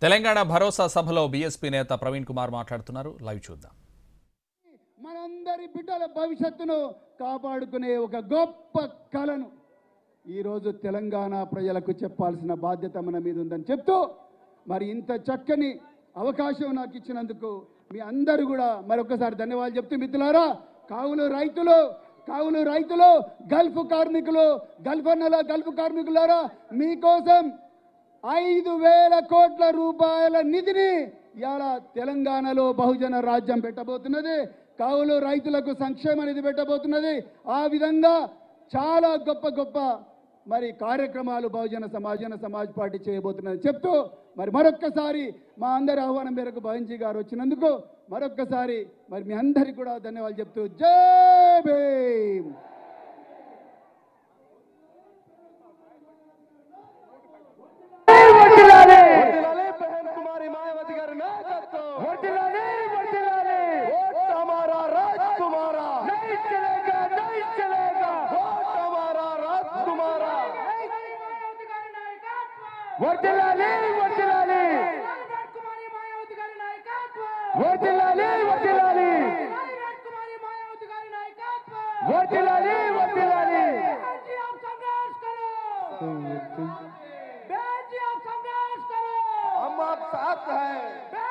తెలంగాణ భరోసా సభలో బీఎస్పీ నేత ప్రవీణ్ కుమార్ మాట్లాడుతున్నారు లైవ్ చూద్దాం మనందరి బిడ్డల భవిష్యత్తును కాపాడుకునే ఒక గొప్ప కళను ఈరోజు తెలంగాణ ప్రజలకు చెప్పాల్సిన బాధ్యత మన మీద ఉందని చెప్తూ మరి ఇంత చక్కని అవకాశం నాకు ఇచ్చినందుకు మీ అందరూ కూడా మరొకసారి ధన్యవాదాలు చెప్తూ మిత్రులారా కావులు రైతులు కావులు రైతులు గల్ఫ్ కార్మికులు గల్ఫ్ అన్నల గల్ఫ్ కార్మికులారా మీకోసం ఐదు వేల కోట్ల రూపాయల నిధిని ఇవాళ తెలంగాణలో బహుజన రాజ్యం పెట్టబోతున్నది కావులు రైతులకు సంక్షేమ నిధి పెట్టబోతున్నది ఆ విధంగా చాలా గొప్ప గొప్ప మరి కార్యక్రమాలు బహుజన సమాజన సమాజ్ పార్టీ చేయబోతున్నది చెప్తూ మరి మరొక్కసారి మా అందరి ఆహ్వానం మేరకు భవన్జీ గారు వచ్చినందుకు మరొక్కసారి మరి మీ అందరికీ కూడా ధన్యవాదాలు చెప్తూ జై భీమ్ వర్ధిల్లాలి బహన్ కుమారి మాయావతి గారి నాయకత్వం వర్ధిల్లాలి వర్ధిల్లాలి वोट हमारा राज तुम्हारा नहीं चलेगा नहीं चलेगा वोट हमारा राज तुम्हारा వర్ధిల్లాలి వర్ధిల్లాలి వర్ధిల్లాలి వర్ధిల్లాలి వర్ధిల్లాలి వర్ధిల్లాలి हम आप साथ हैं